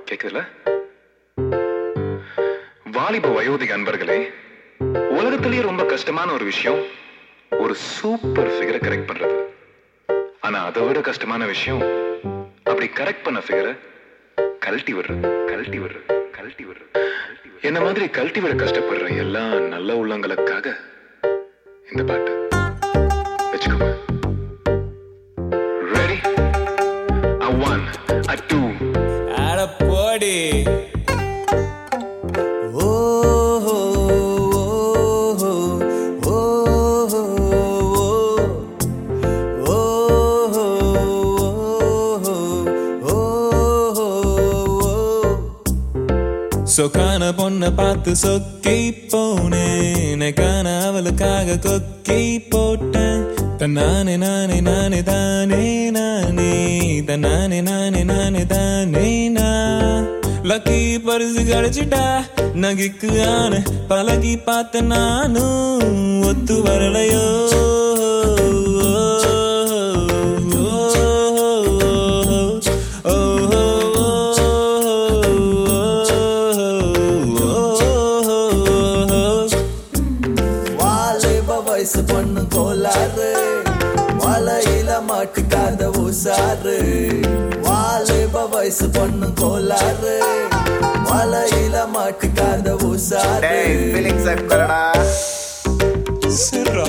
கேக்குதுல வாலிப வயோதிக அன்பர்களே உலகத்திலேயே ரொம்ப கஷ்டமான ஒரு விஷயம் ஒரு சூப்பர் ஃபிகரை கரெக்ட் பண்றது ஆனா அதை விட கஷ்டமான விஷயம் அப்படி கரெக்ட் பண்ண ஃபிகரை கழட்டி விடுறது கழட்டி விடுறது கழட்டி விடுறது என்ன மாதிரி கழட்டி விட கஷ்டப்படுற எல்லா நல்ல உள்ளங்களுக்காக இந்த பாட்டு வச்சுக்கோங்க ready a one a two அட போடி ஓஹோ ஓஹோ ஓஹோ ஓஹோ ஓஹோ சொக்கான பொண்ண பார்த்து சொக்கி போனேன் கான அவளுக்காக கொக்கி போட்டேன் தன்னானே நானே நானே தானே நானே தன்னானே நானே நானே தானே நான் லக்கி பரிசு கிடைச்சிட்டா நகைக்கு ஆன பழகி பார்த்த நானும் ஒத்து வரலையோ வாலிப வயசு பொண்ணு கோளாறு வலையில மாட்டுக்காத உசாரு வாலிப வயசு பொண்ணு கோளாறு வலையில மாட்டுக்காத உசாரு டேய் ஃபீலிங்ஸ் கொள்ளடா சிர்ரா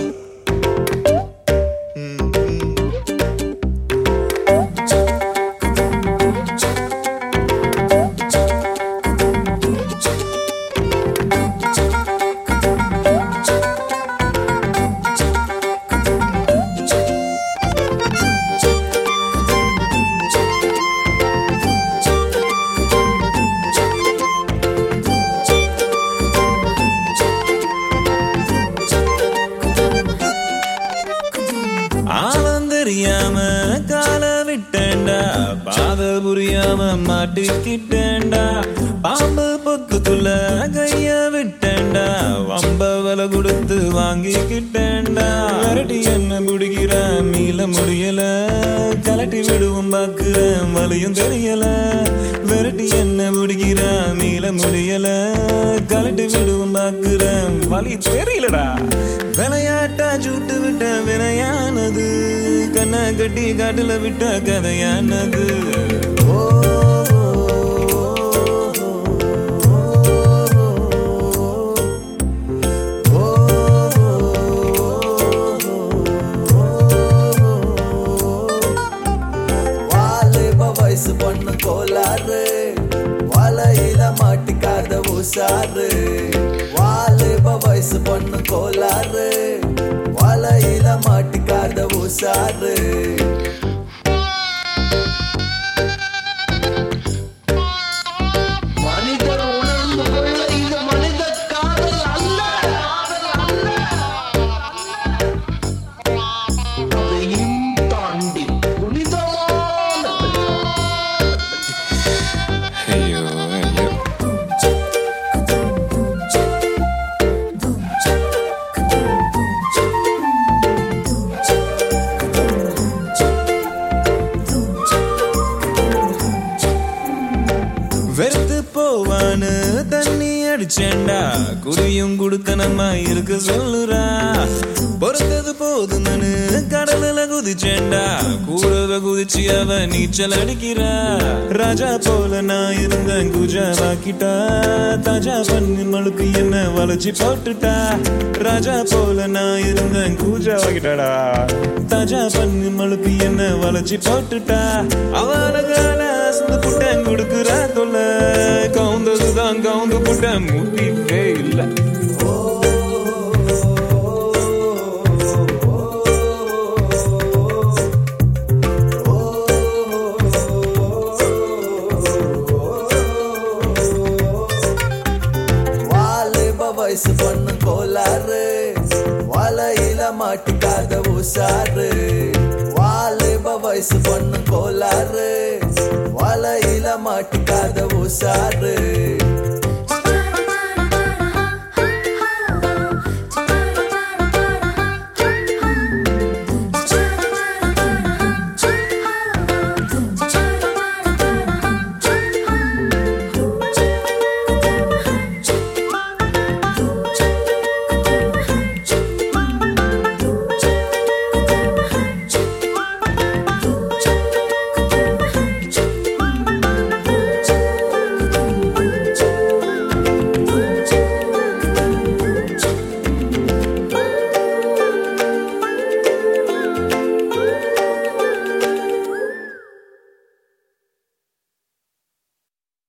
ஆழம் தெரியாம கால விட்டேன்டா பாத புரியாம மாட்டிக்கிட்டேன்டா பாம்பு பொத்துக்குள்ள கைய விட்டேன்டா வம்ப விலை கொடுத்து வாங்கிக்கிட்டேன்டா விரட்டி என்ன முடிக்கிற மீள முடியல கலட்டி விடுவோம் பாக்குறேன் வலியும் தெரியல விரட்டி என்ன முடிக்கிற மீள முடியல கலட்டி விடுவோம் பாக்குறேன் வலி தெரியலடா விளையாட்டா சூட்டு விட்ட வினையானது கண்ணை கட்டி காட்டுல விட்ட கதையானது வாலிப வயசு பொண்ணு கோளாறு வலையில மாட்டிக்காத உசாரு வாலிப வயசு பொண்ணு கோளாறு வலையில மாட்டிக்காத உசாரு மனிதர் உணர்ந்து கொள்ள இது மனித காதல் அல்ல அதையும் தாண்டி புனிதமானது ஐயோ ஐயோ வெறுத்து போவான்னு தண்ணி அடிச்சேன்டா குடியும் குடுத்தனமா இருக்கு சொல்லுறா பொறுத்தது போதுமனு கடலுல குதிச்சேன்டா கூடவே குதிச்சு அவ நீச்சல் அடிக்கிறா ராஜா போல நான் இருந்தேன் குஜாவாக்கிட்டா தாஜா பண்ணி மழுக்கு என்ன வளைச்சு போட்டுட்டா ராஜா போல நான் இருந்தேன் கூஜாவாக்கிட்டாடா தாஜா பண்ணி மழுக்கு என்ன வளைச்சு போட்டுட்டா அவன கால அசந்து புட்டேன் கொடுக்குறா தொல்ல கவுந்ததுதான் கவுந்து புட்டேன் முட்டிட்டே இல்லை வாலிப வயசு பொண்ணு கோளாறு வலையில மாட்டிக்காத உசாரு வாலிப வயசு பொண்ணு கோளாறு வலையில மாட்டிக்காத உசாரு